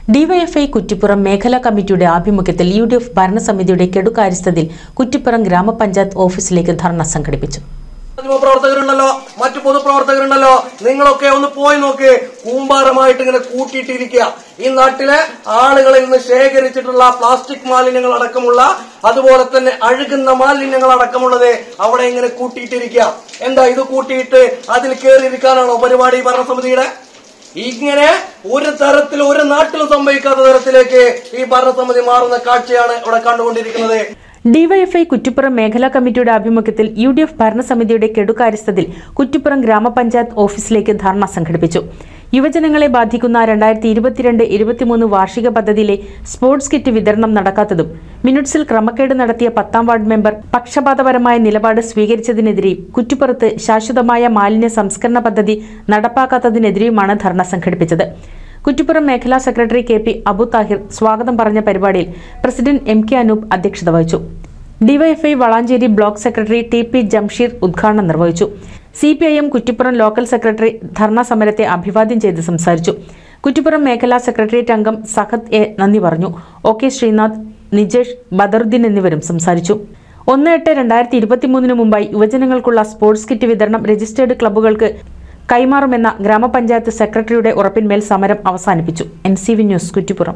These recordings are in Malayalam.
ഡിവൈഎഫ്ഐ കുറ്റിപ്പുറം മേഖലാ കമ്മിറ്റിയുടെ ആഭിമുഖ്യത്തിൽ യു ഡി എഫ് ഭരണസമിതിയുടെ കെടുകാര്യസ്ഥതയിൽ കുറ്റിപ്പുറം ഗ്രാമപഞ്ചായത്ത് ഓഫീസിലേക്ക് ധർണ സംഘടിപ്പിച്ചു മാധ്യമപ്രവർത്തകരുണ്ടല്ലോ മറ്റു പൊതുപ്രവർത്തകരുണ്ടല്ലോ നിങ്ങളൊക്കെ ഒന്ന് പോയി നോക്ക് കൂമ്പാരമായിട്ട് ഇങ്ങനെ കൂട്ടിയിട്ടിരിക്കുക ഈ നാട്ടിലെ ആളുകളിൽ നിന്ന് ശേഖരിച്ചിട്ടുള്ള പ്ലാസ്റ്റിക് മാലിന്യങ്ങൾ അടക്കമുള്ള അതുപോലെ തന്നെ അഴുകുന്ന മാലിന്യങ്ങൾ അടക്കമുള്ളത് അവിടെ ഇങ്ങനെ കൂട്ടിയിട്ടിരിക്കുക എന്താ ഇത് കൂട്ടിയിട്ട് അതിൽ കയറിയിരിക്കാനാണോ പരിപാടി ഭരണസമിതിയുടെ ഇങ്ങനെ ഒരു തരത്തിൽ ഒരു നാട്ടിലും സംഭവിക്കാത്ത തരത്തിലേക്ക് ഈ ഭരണസമിതി മാറുന്ന കാഴ്ചയാണ് ഇവിടെ കണ്ടുകൊണ്ടിരിക്കുന്നത് ഡിവൈഎഫ്ഐ കുറ്റിപ്പുറം മേഖലാ കമ്മിറ്റിയുടെ ആഭിമുഖ്യത്തിൽ യു ഡി എഫ് ഭരണസമിതിയുടെ കെടുകാര്യസ്ഥതയിൽ കുറ്റിപ്പുറം ഗ്രാമപഞ്ചായത്ത് ഓഫീസിലേക്ക് ധർണ സംഘടിപ്പിച്ചു യുവജനങ്ങളെ ബാധിക്കുന്ന രണ്ടായിരത്തി ഇരുപത്തിരണ്ട് ഇരുപത്തിമൂന്ന് വാർഷിക പദ്ധതിയിലെ സ്പോർട്സ് കിറ്റ് വിതരണം നടക്കാത്തതും മിനിറ്റ്സിൽ ക്രമക്കേട് നടത്തിയ പത്താം വാർഡ് മെമ്പർ പക്ഷപാതപരമായ നിലപാട് സ്വീകരിച്ചതിനെതിരെയും കുറ്റിപ്പുറത്ത് ശാശ്വതമായ മാലിന്യ സംസ്കരണ പദ്ധതി നടപ്പാക്കാത്തതിനെതിരെയുമാണ് ധർണ സംഘടിപ്പിച്ചത് കുറ്റിപ്പുറം മേഖലാ secretary K P Abu Thahir സ്വാഗതം പറഞ്ഞ പരിപാടിയിൽ പ്രസിഡന്റ് എം കെ അനൂപ് അധ്യക്ഷത വഹിച്ചു DYFI Valanchery block secretary T P Jamsheer ഉദ്ഘാടനം നിർവഹിച്ചു C P I M Kuttippuram local secretary ധർണാ സമരത്തെ അഭിവാദ്യം ചെയ്ത് സംസാരിച്ചു കുറ്റിപ്പുറം മേഖലാ സെക്രട്ടേറിയറ്റ് അംഗം സഹദ് എ നന്ദി പറഞ്ഞു ഒ കെ ശ്രീനാഥ് നിജേഷ് ബദറുദ്ദീൻ എന്നിവരും സംസാരിച്ചു ഒന്ന് എട്ട് രണ്ടായിരത്തി ഇരുപത്തിമൂന്നിന് മുമ്പായി യുവജനങ്ങൾക്കുള്ള സ്പോർട്സ് കിറ്റ് വിതരണം രജിസ്റ്റേർഡ് ക്ലബ്ബുകൾക്ക് കൈമാറുമെന്ന ഗ്രാമപഞ്ചായത്ത് സെക്രട്ടറിയുടെ ഉറപ്പിന്മേൽ സമരം അവസാനിപ്പിച്ചു N C V news Kuttippuram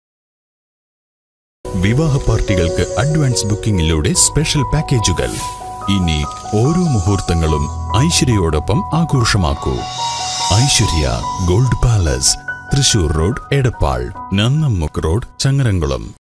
വിവാഹ പാർട്ടികൾക്ക് അഡ്വാൻസ് ബുക്കിംഗിലൂടെ സ്പെഷ്യൽ പാക്കേജുകൾ ഇനി ഓരോ മുഹൂർത്തങ്ങളും ഐശ്വര്യയോടൊപ്പം ആഘോഷമാക്കൂ Aishwarya gold palace Thrissur road Edappal Nannammukku road Changaramkulam